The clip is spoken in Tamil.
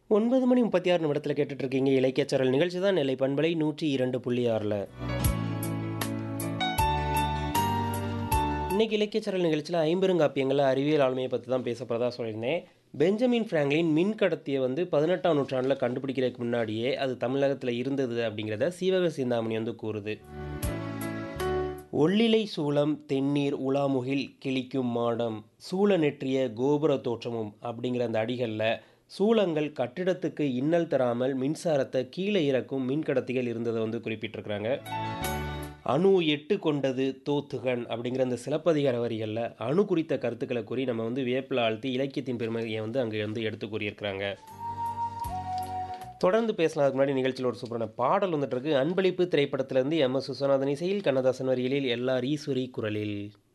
9 மணி 36 நிமிடத்துல கேட்டுட்டு இருக்கீங்க இலக்கியச்சரல் நிகழ்ச்சி தான் நெல்லை பண்பலை 102.6ல. இன்னைக்கு இலக்கியச்சரல் நிகழ்ச்சியில ஐம்பெருங்காப்பியங்கள்ல அறிவியல் ஆளுமையை பத்தி தான் பேச போறதா சொல்லியிருந்தேன். பெஞ்சமின் பிராங்க்லின் மின்கடத்திய வந்து 18ஆம் நூற்றாண்டுல கண்டுபிடிக்கிறதுக்கு முன்னாடியே அது தமிழகத்துல இருந்தது அப்படிங்கிறத சீவக சிந்தாமணி வந்து கூறுது. ஒள்ளிலை சூலம் தென்னீர் உலாமுகில் கிழிக்கும் மாடம் சூழ நெற்றிய கோபுர தோற்றமும் அப்படிங்கிற அந்த அடிகள்ல சூலங்கள் கட்டிடத்துக்கு இன்னல் தராமல் மின்சாரத்தை கீழே இறக்கும் மின்கடத்திகள் இருந்ததை வந்து குறிப்பிட்டிருக்கிறாங்க. அணு எட்டு கொண்டது தோத்துகன் அப்படிங்கிற அந்த சிலப்பதிகார வரிகள்ல அணு குறித்த கருத்துக்களை கூறி நம்ம வந்து வியப்பில் ஆழ்த்தி இலக்கியத்தின் பெருமையை வந்து அங்கே வந்து எடுத்து கூறியிருக்கிறாங்க. தொடர்ந்து பேசலாம் அதுக்கு முன்னாடி நிகழ்ச்சியில் ஒரு சூப்பரான பாடல் வந்துட்டு இருக்கு அன்பளிப்பு திரைப்படத்திலிருந்து எம் எஸ் விஸ்வநாதன் இசையில் கண்ணதாசன் வரிகளில் எல் ஆர் ஈஸ்வரி குரலில்